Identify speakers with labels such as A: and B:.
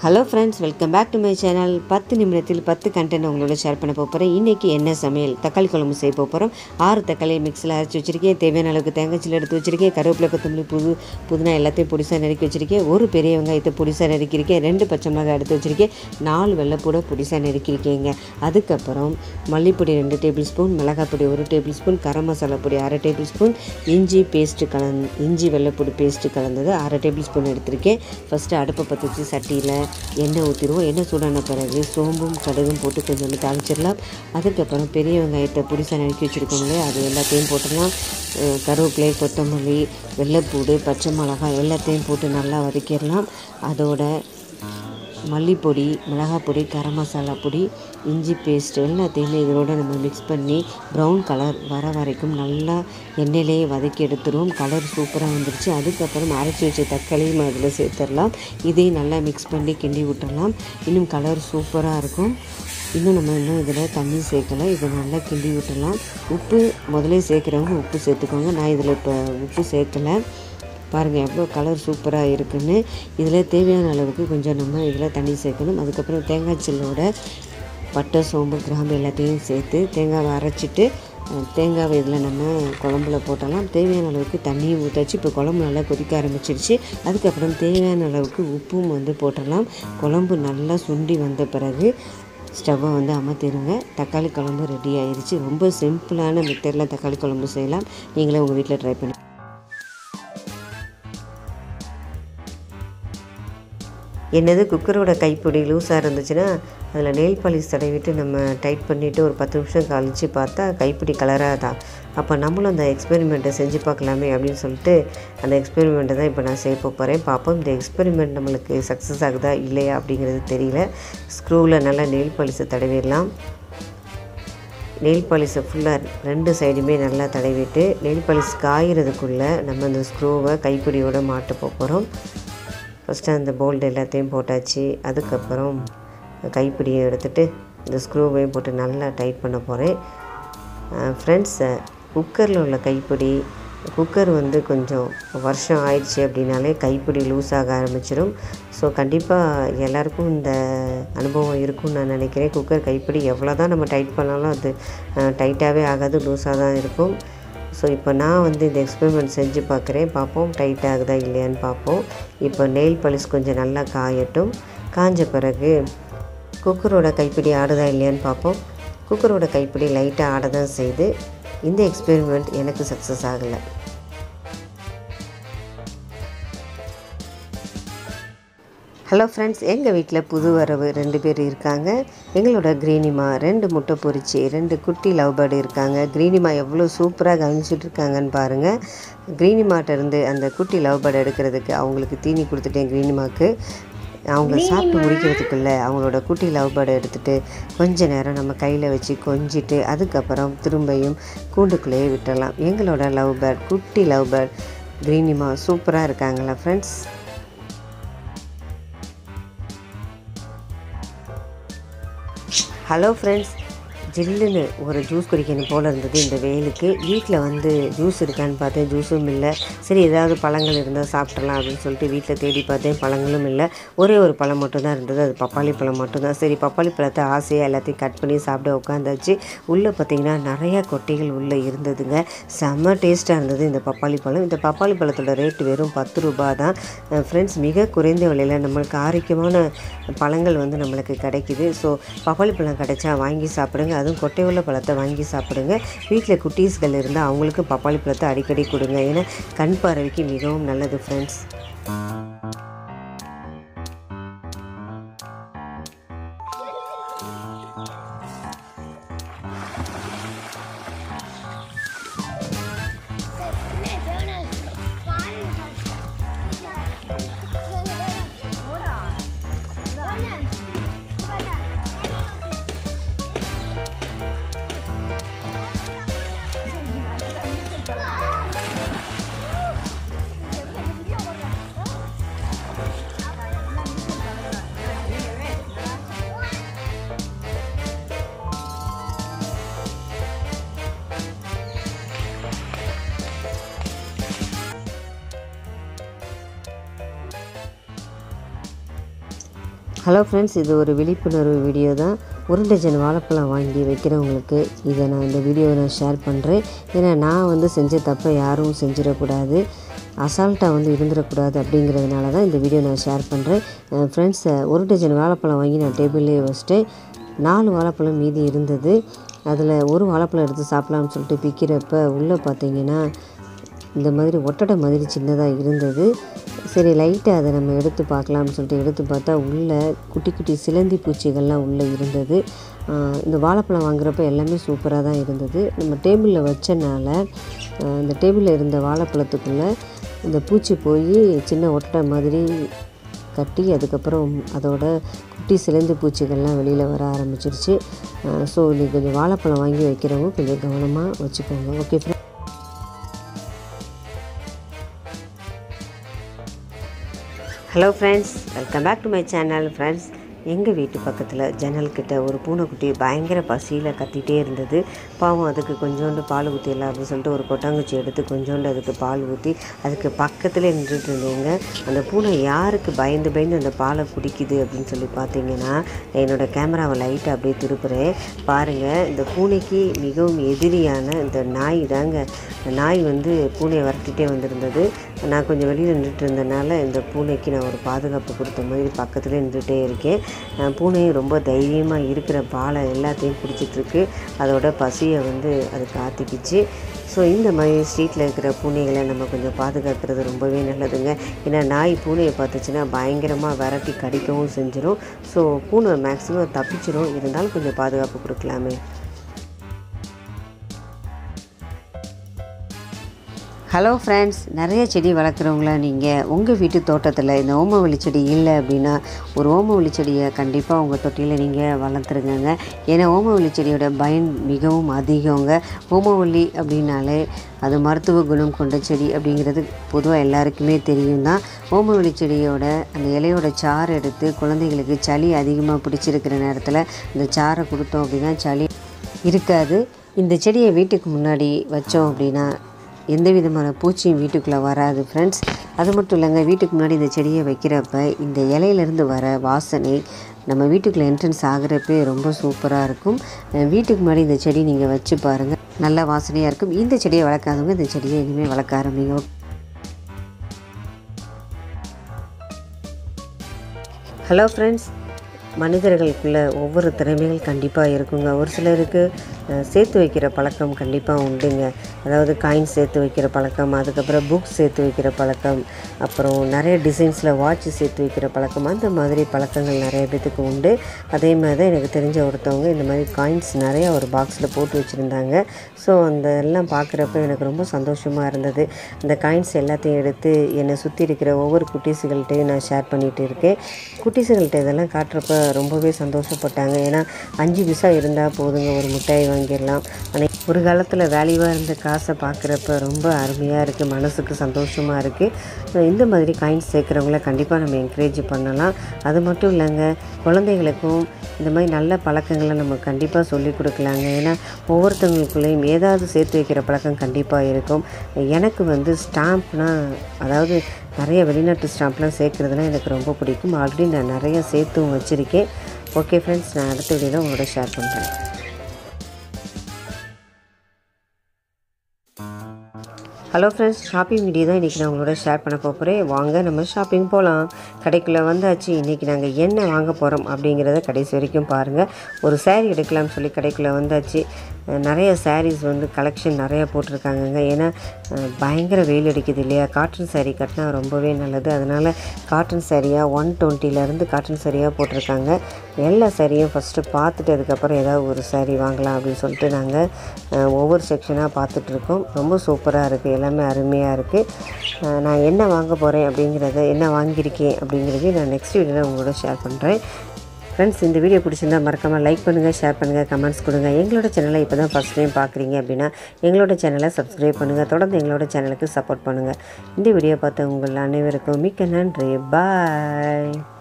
A: hello friends welcome back to my channel பத்து நிமிடத்தில் பத்து கண்டென்ட் உங்களோட ஷேர் பண்ண போகிறேன் இன்றைக்கி என்ன சமையல் தக்காளி குழம்பு செய்ய போகிறோம் ஆறு தக்காளி மிக்ஸில் அரைச்சி வச்சுருக்கேன் தேவையான அளவுக்கு தேங்காய் சில்லு எடுத்து வச்சுருக்கேன் கருவேப்பிலை கொத்தமல்லி புது புதினா எல்லாத்தையும் பொடிசாக நறுக்கி வச்சுருக்கேன் ஒரு பெரிய வெங்காயத்தை பொடிசாக நறுக்கியிருக்கேன் ரெண்டு பச்சை மிளகாய் எடுத்து வச்சுருக்கேன் நாலு வெள்ளைப்பூட பொடிசாக நறுக்கியிருக்கேங்க அதுக்கப்புறம் மல்லிப்பொடி ரெண்டு டேபிள் ஸ்பூன் மிளகாய் பொடி ஒரு டேபிள் ஸ்பூன் கரம் மசாலா பொடி அரை டேபிள் ஸ்பூன் இஞ்சி பேஸ்ட்டு கலந் இஞ்சி வெள்ளைப்பொடி பேஸ்ட்டு கலந்தது அரை டேபிள் ஸ்பூன் எடுத்திருக்கேன் ஃபஸ்ட்டு அடுப்பை பற்ற வச்சு சட்டியில் எண்ணெய் ஊற்றிடுவோம் எண்ணெய் சூடான பிறகு சோம்பும் கடுகும் போட்டு கொஞ்சம் தாளிச்சிடலாம் அதுக்கப்புறம் பெரிய வெங்காயத்தை புடிசாக நறுக்கி வச்சுருக்கோங்களே அது எல்லாத்தையும் போட்டுடலாம் அஹ் கருவேப்பிலை கொத்தமல்லி வெள்ளைப்பூடு பச்சை மிளகாய் எல்லாத்தையும் போட்டு நல்லா வதக்கிடலாம் அதோட மல்லிப்பொடி மிளகாய் பொடி கரம் மசாலா பொடி இஞ்சி பேஸ்ட் எல்லாத்தையுமே இதோட நம்ம மிக்ஸ் பண்ணி ப்ரௌன் கலர் வர வரைக்கும் நல்லா எண்ணெயிலேயே வதக்கி எடுத்துருவோம் கலர் சூப்பராக வந்துருச்சு அதுக்கப்புறம் அரைச்சி வச்ச தக்காளியும் அதில் சேர்த்துடலாம் இதையும் நல்லா மிக்ஸ் பண்ணி கிண்டி விட்டுடலாம் இன்னும் கலர் சூப்பராக இருக்கும் இன்னும் நம்ம இன்னும் இதில் தண்ணி சேர்க்கலை இதை நல்லா கிண்டி விட்டுடலாம் உப்பு முதலே சேர்க்குறவங்க உப்பு சேர்த்துக்கோங்க நான் இதில் இப்போ உப்பு சேர்க்கலை பாருங்கள் எவ்வளோ கலர் சூப்பராக இருக்குன்னு இதில் தேவையான அளவுக்கு கொஞ்சம் நம்ம இதில் தண்ணி சேர்க்கணும் அதுக்கப்புறம் தேங்காய் சில்லோட பட்டை சோம்பு கிராம்பு எல்லாத்தையும் சேர்த்து தேங்காவை அரைச்சிட்டு அஹ், தேங்காவை இதில் நம்ம குழம்புல போட்டலாம் தேவையான அளவுக்கு தண்ணியும் ஊற்றாச்சு இப்போ குழம்பு நல்லா கொதிக்க ஆரம்பிச்சிருச்சு அதுக்கப்புறம் தேவையான அளவுக்கு உப்பும் வந்து போட்டலாம் குழம்பு நல்லா சுண்டி வந்த பிறகு ஸ்டவ்வை வந்து அமர்த்திடுங்க தக்காளி குழம்பு ரெடி ஆயிருச்சு ரொம்ப சிம்பிளான மெத்தடில் தக்காளி குழம்பு செய்யலாம் நீங்களே உங்கள் வீட்டில் ட்ரை பண்ணி என்னது குக்கரோட கைப்பிடி லூஸாக இருந்துச்சுன்னா அதில் நெயில் பாலிஷ் தடவிட்டு நம்ம டைட் பண்ணிவிட்டு ஒரு பத்து நிமிஷம் கழித்து பார்த்தா கைப்பிடி கலராக தான் அப்போ நம்மளும் அந்த எக்ஸ்பெரிமெண்ட்டை செஞ்சு பார்க்கலாமே அப்படின்னு சொல்லிட்டு அந்த எக்ஸ்பெரிமெண்ட்டை தான் இப்போ நான் செய்ய போகிறேன் பார்ப்போம் இந்த எக்ஸ்பெரிமெண்ட் நம்மளுக்கு சக்ஸஸ் ஆகுதா இல்லையா அப்படிங்கிறது தெரியல ஸ்க்ரூவில் நல்லா நெயில் பாலிஷை தடவிடலாம் நெயில் பாலிஷை ஃபுல்லாக ரெண்டு சைடுமே நல்லா தடவிட்டு நெயில் பாலிஷ் காயறதுக்குள்ளே நம்ம அந்த ஸ்க்ரூவை கைப்பிடியோடு மாட்ட போகிறோம் ஃபஸ்ட்டு அந்த போல்டு எல்லாத்தையும் போட்டாச்சு அதுக்கப்புறம் கைப்பிடியை எடுத்துட்டு இந்த ஸ்க்ரூவையும் போட்டு நல்லா டைட் பண்ண போகிறேன் ஃப்ரெண்ட்ஸ் குக்கரில் உள்ள கைப்பிடி குக்கர் வந்து கொஞ்சம் வருஷம் ஆயிடுச்சு அப்படின்னாலே கைப்பிடி லூஸ் ஆக ஆரம்பிச்சிடும் ஸோ கண்டிப்பாக எல்லாருக்கும் இந்த அனுபவம் இருக்கும்னு நான் நினைக்கிறேன் குக்கர் கைப்பிடி எவ்வளோ தான் நம்ம டைட் பண்ணாலும் அது டைட்டாகவே ஆகாது லூஸாக தான் இருக்கும் ஸோ இப்போ நான் வந்து இந்த எக்ஸ்பெரிமெண்ட் செஞ்சு பார்க்குறேன் பார்ப்போம் டைட் ஆகுதா இல்லையான்னு பார்ப்போம் இப்போ நெயில் பாலிஷ் கொஞ்சம் நல்லா காயட்டும் காஞ்ச பிறகு குக்கரோட கைப்பிடி ஆடுதா இல்லையான்னு பார்ப்போம் குக்கரோட கைப்பிடி லைட்டாக ஆட தான் செய்து இந்த எக்ஸ்பெரிமெண்ட் எனக்கு சக்ஸஸ் ஆகலை ஹலோ ஃப்ரெண்ட்ஸ் எங்கள் வீட்டில் புது வரவு ரெண்டு பேர் இருக்காங்க எங்களோட கிரீனிமா ரெண்டு முட்டை பொரிச்சு ரெண்டு குட்டி லவ் பேர்டு இருக்காங்க கிரீனிமா எவ்வளோ சூப்பராக கவனிச்சிட்டு இருக்காங்கன்னு பாருங்கள் கிரீனிமாட்ட இருந்து அந்த குட்டி லவ் பேர்டு எடுக்கிறதுக்கு அவங்களுக்கு தீனி கொடுத்துட்டேன் கிரீனிமாக்கு அவங்க சாப்பிட்டு முடிக்கிறதுக்குள்ளே அவங்களோட குட்டி லவ் பேர்டை எடுத்துகிட்டு கொஞ்ச நேரம் நம்ம கையில் வச்சு கொஞ்சிட்டு அதுக்கப்புறம் திரும்பியும் கூண்டுக்குள்ளேயே விட்டுறலாம் எங்களோட லவ் பேர்ட் குட்டி லவ் பேர்ட் கிரீனிமா சூப்பராக இருக்காங்களா ஃப்ரெண்ட்ஸ் ஹலோ ஃப்ரெண்ட்ஸ் ஜில்லுன்னு ஒரு ஜூஸ் குடிக்கணும் போல் இருந்தது இந்த வெயிலுக்கு வீட்டில் வந்து ஜூஸ் இருக்கான்னு பார்த்தேன் ஜூஸும் இல்லை சரி ஏதாவது பழங்கள் இருந்தால் சாப்பிட்றலாம் அப்படின்னு சொல்லிட்டு வீட்டில் தேடி பார்த்தேன் பழங்களும் இல்லை ஒரே ஒரு பழம் மட்டும்தான் இருந்தது அது பப்பாளி பழம் மட்டும்தான் சரி பப்பாளி பழத்தை ஆசையாக எல்லாத்தையும் கட் பண்ணி சாப்பிட உட்காந்தாச்சு உள்ளே பார்த்தீங்கன்னா நிறையா கொட்டைகள் உள்ளே இருந்ததுங்க செம்ம டேஸ்ட்டாக இருந்தது இந்த பப்பாளி பழம் இந்த பப்பாளி பழத்தோட ரேட்டு வெறும் பத்து ரூபா தான் ஃப்ரெண்ட்ஸ் மிக குறைந்த விலையில் நம்மளுக்கு ஆரோக்கியமான பழங்கள் வந்து நம்மளுக்கு கிடைக்குது ஸோ பப்பாளி பழம் கிடைச்சா வாங்கி சாப்பிடுங்க அதுவும் கொட்டை உள்ள பழத்தை வாங்கி சாப்பிடுங்க வீட்டில் குட்டீஸ்கள் இருந்தால் அவங்களுக்கு பப்பாளி பழத்தை அடிக்கடி கொடுங்க ஏன்னா கண் பார்வைக்கு மிகவும் நல்லது ஃப்ரெண்ட்ஸ் ஹலோ ஃப்ரெண்ட்ஸ் இது ஒரு விழிப்புணர்வு வீடியோ தான் ஒரு டஜன் வாழைப்பழம் வாங்கி வைக்கிறவங்களுக்கு இதை நான் இந்த வீடியோவை நான் ஷேர் பண்ணுறேன் ஏன்னா நான் வந்து செஞ்ச தப்பை யாரும் செஞ்சிடக்கூடாது அசால்ட்டாக வந்து இருந்துடக்கூடாது அப்படிங்கிறதுனால தான் இந்த வீடியோ நான் ஷேர் பண்ணுறேன் ஃப்ரெண்ட்ஸ் ஒரு டஜன் வாழைப்பழம் வாங்கி நான் டேபிள்லேயே வச்சுட்டேன் நாலு வாழைப்பழம் மீதி இருந்தது அதில் ஒரு வாழைப்பழம் எடுத்து சாப்பிட்லாம்னு சொல்லிட்டு பிக்கிறப்ப உள்ளே பார்த்தீங்கன்னா இந்த மாதிரி ஒட்டடை மாதிரி சின்னதாக இருந்தது சரி லைட்டாக அதை நம்ம எடுத்து பார்க்கலாம்னு சொல்லிட்டு எடுத்து பார்த்தா உள்ளே குட்டி குட்டி சிலந்தி பூச்சிகள்லாம் உள்ளே இருந்தது ஆஹ் இந்த வாழைப்பழம் வாங்குறப்ப எல்லாமே சூப்பராக தான் இருந்தது நம்ம டேபிளில் வச்சனால ஆஹ் இந்த டேபிளில் இருந்த வாழைப்பழத்துக்குள்ளே இந்த பூச்சி போய் சின்ன ஒட்டடை மாதிரி கட்டி அதுக்கப்புறம் அதோட குட்டி சிலந்தி பூச்சிகள்லாம் வெளியில் வர ஆரம்பிச்சிருச்சு ஸோ நீ கொஞ்சம் வாழைப்பழம் வாங்கி வைக்கிறவங்க கொஞ்சம் கவனமாக வச்சுக்கோங்க okay friend hello friends welcome back to my channel friends எங்கள் வீட்டு பக்கத்தில் ஜன்னல்கிட்ட ஒரு பூனைக்குட்டி பயங்கர பசியில் கத்திட்டே இருந்தது பாவம் அதுக்கு கொஞ்சோண்டு பால் ஊற்றிடலாம் அப்படின்னு சொல்லிட்டு ஒரு கொட்டாங்குச்சி எடுத்து கொஞ்சோண்டு அதுக்கு பால் ஊற்றி அதுக்கு பக்கத்தில் நின்றுட்டு இருந்தேங்க அந்த பூனை யாருக்கு பயந்து பயந்து அந்த பாலை குடிக்குது அப்படின்னு சொல்லி பார்த்தீங்கன்னா என்னோடய கேமராவை லைட்டாக அப்படியே திருப்புறேன் பாருங்கள் இந்த பூனைக்கு மிகவும் எதிரியான இந்த நாய் தாங்க இந்த நாய் வந்து பூனையை விரட்டிகிட்டே வந்திருந்தது நான் கொஞ்சம் வெளியில் நின்றுட்டு இருந்தனால இந்த பூனைக்கு நான் ஒரு பாதுகாப்பு கொடுத்த மாதிரி பக்கத்துலேயே நின்றுட்டே இருக்கேன் அஹ் பூனையும் ரொம்ப தைரியமாக இருக்கிற பாலை எல்லாத்தையும் குடிச்சிட்ருக்கு அதோட பசியை வந்து அது காத்திக்கிச்சு ஸோ இந்த மாதிரி ஸ்ட்ரீட்டில் இருக்கிற பூனைகளை நம்ம கொஞ்சம் பாதுகாக்கிறது ரொம்பவே நல்லதுங்க ஏன்னா நாய் பூனையை பார்த்துச்சுன்னா பயங்கரமாக விரட்டி கடிக்கவும் செஞ்சிடும் ஸோ பூனை மேக்ஸிமம் தப்பிச்சிடும் இருந்தாலும் கொஞ்சம் பாதுகாப்பு கொடுக்கலாமே ஹலோ ஃப்ரெண்ட்ஸ் நிறைய செடி வளர்க்குறவங்களா நீங்கள் உங்கள் வீட்டு தோட்டத்தில் இந்த ஓமவல்லி செடி இல்லை அப்படின்னா ஒரு ஓமவல்லி செடியை கண்டிப்பாக உங்கள் தொட்டியில் நீங்கள் வளர்த்துருங்கங்க ஏன்னா ஓமவல்லி செடியோட பயன் மிகவும் அதிகங்க ஓமவல்லி அப்படின்னாலே அது மருத்துவ குணம் கொண்ட செடி அப்படிங்கிறது பொதுவாக எல்லாருக்குமே தெரியும் தான் ஓமவல்லி செடியோட அந்த இலையோட சாறு எடுத்து குழந்தைங்களுக்கு சளி அதிகமாக பிடிச்சிருக்கிற நேரத்தில் இந்த சாறை கொடுத்தோம் அப்படின்னா சளி இருக்காது இந்த செடியை வீட்டுக்கு முன்னாடி வச்சோம் அப்படின்னா எந்த விதமான பூச்சியும் வீட்டுக்குள்ளே வராது ஃப்ரெண்ட்ஸ் அது மட்டும் இல்லைங்க வீட்டுக்கு முன்னாடி இந்த செடியை வைக்கிறப்ப இந்த இலையிலேருந்து வர வாசனை நம்ம வீட்டுக்குள்ளே என்ட்ரன்ஸ் ஆகிறப்பே ரொம்ப சூப்பராக இருக்கும் அஹ் வீட்டுக்கு முன்னாடி இந்த செடி நீங்கள் வச்சு பாருங்கள் நல்ல வாசனையாக இருக்கும் இந்த செடியை வளர்க்காதவங்க இந்த செடியை இனிமேல் வளர்க்க ஆரம்பிங்க ஹலோ ஃப்ரெண்ட்ஸ் மனிதர்களுக்குள்ள ஒவ்வொரு திறமைகள் கண்டிப்பாக இருக்குங்க ஒரு சிலருக்கு அஹ், சேர்த்து வைக்கிற பழக்கம் கண்டிப்பாக உண்டுங்க அதாவது காயின் சேர்த்து வைக்கிற பழக்கம் அதுக்கப்புறம் புக்ஸ் சேர்த்து வைக்கிற பழக்கம் அப்புறம் நிறைய டிசைன்ஸில் வாட்ச் சேர்த்து வைக்கிற பழக்கம் அந்த மாதிரி பழக்கங்கள் நிறைய பேத்துக்கு உண்டு அதே மாதிரி தான் எனக்கு தெரிஞ்ச ஒருத்தவங்க இந்த மாதிரி காயின்ஸ் நிறைய ஒரு பாக்ஸில் போட்டு வச்சுருந்தாங்க ஸோ அந்த எல்லாம் பார்க்குறப்ப எனக்கு ரொம்ப சந்தோஷமாக இருந்தது அந்த காயின்ஸ் எல்லாத்தையும் எடுத்து என்னை சுற்றி இருக்கிற ஒவ்வொரு குட்டீஸுகள்கிட்டையும் நான் ஷேர் பண்ணிகிட்டு இருக்கேன் குட்டீஸுகள்கிட்ட இதெல்லாம் காட்டுறப்ப ரொம்பவே சந்தோஷப்பட்டாங்க ஏன்னா அஞ்சு பைசா இருந்தால் போதுங்க ஒரு மிட்டாய் வாங்கிடலாம் ஆனால் ஒரு காலத்தில் வேல்யூவாக இருந்த காசை பார்க்குறப்ப ரொம்ப அருமையாக இருக்குது மனசுக்கு சந்தோஷமாக இருக்குது இந்த மாதிரி காயின்ஸ் சேர்க்குறவங்கள கண்டிப்பாக நம்ம என்கரேஜ் பண்ணலாம் அது மட்டும் இல்லைங்க குழந்தைகளுக்கும் இந்த மாதிரி நல்ல பழக்கங்களை நம்ம கண்டிப்பாக சொல்லிக் கொடுக்கலாங்க ஏன்னா ஒவ்வொருத்தவங்களுக்குள்ளேயும் ஏதாவது சேர்த்து வைக்கிற பழக்கம் கண்டிப்பாக இருக்கும் எனக்கு வந்து ஸ்டாம்ப்னால் அதாவது நிறைய வெளிநாட்டு ஸ்டாம்ப்லாம் சேர்க்குறதுலாம் எனக்கு ரொம்ப பிடிக்கும் ஆல்ரெடி நான் நிறைய சேர்த்தும் வச்சுருக்கேன் ஓகே ஃப்ரெண்ட்ஸ் நான் அடுத்த வீடியோவில் உங்களோட ஷேர் பண்ணுறேன் ஹலோ ஃப்ரெண்ட்ஸ் ஷாப்பிங் வீடியோ தான் இன்றைக்கி நான் உங்களோட ஷேர் பண்ண போகிறேன் வாங்க நம்ம ஷாப்பிங் போகலாம் கடைக்குள்ளே வந்தாச்சு இன்றைக்கி நாங்கள் என்ன வாங்க போகிறோம் அப்படிங்கிறத கடைசி வரைக்கும் பாருங்கள் ஒரு saree எடுக்கலாம்னு சொல்லி கடைக்குள்ளே வந்தாச்சு அஹ் நிறைய sarees வந்து கலெக்ஷன் நிறையா போட்டிருக்காங்கங்க ஏன்னா அஹ் பயங்கர வெயில் அடிக்குது இல்லையா காட்டன் saree கட்டினா ரொம்பவே நல்லது அதனால் காட்டன் சாரியாக ஒன் டுவெண்ட்டிலேருந்து காட்டன் சாரியாக போட்டிருக்காங்க எல்லா சாரியும் ஃபஸ்ட்டு பார்த்துட்டு அதுக்கப்புறம் ஏதாவது ஒரு saree வாங்கலாம் அப்படின்னு சொல்லிட்டு நாங்கள் அஹ், ஒவ்வொரு செக்ஷனாக பார்த்துட்ருக்கோம் ரொம்ப சூப்பராக இருக்குது எல்லாமே அருமையாக இருக்குது நான் என்ன வாங்க போகிறேன் அப்படிங்கிறத என்ன வாங்கியிருக்கேன் அப்படிங்கிறதையும் நான் நெக்ஸ்ட் வீடியோவில் உங்களோட ஷேர் பண்ணுறேன் ஃப்ரெண்ட்ஸ் இந்த வீடியோ பிடிச்சிருந்தா மறக்காமல் லைக் பண்ணுங்கள் ஷேர் பண்ணுங்கள் கமெண்ட்ஸ் கொடுங்க எங்களோட சேனலை இப்போ தான் ஃபஸ்ட் டைம் பார்க்குறீங்க அப்படின்னா எங்களோட சேனலை சப்ஸ்கிரைப் பண்ணுங்கள் தொடர்ந்து எங்களோட சேனலுக்கு சப்போர்ட் பண்ணுங்கள் இந்த வீடியோ பார்த்த உங்கள் அனைவருக்கும் மிக்க நன்றி பாய்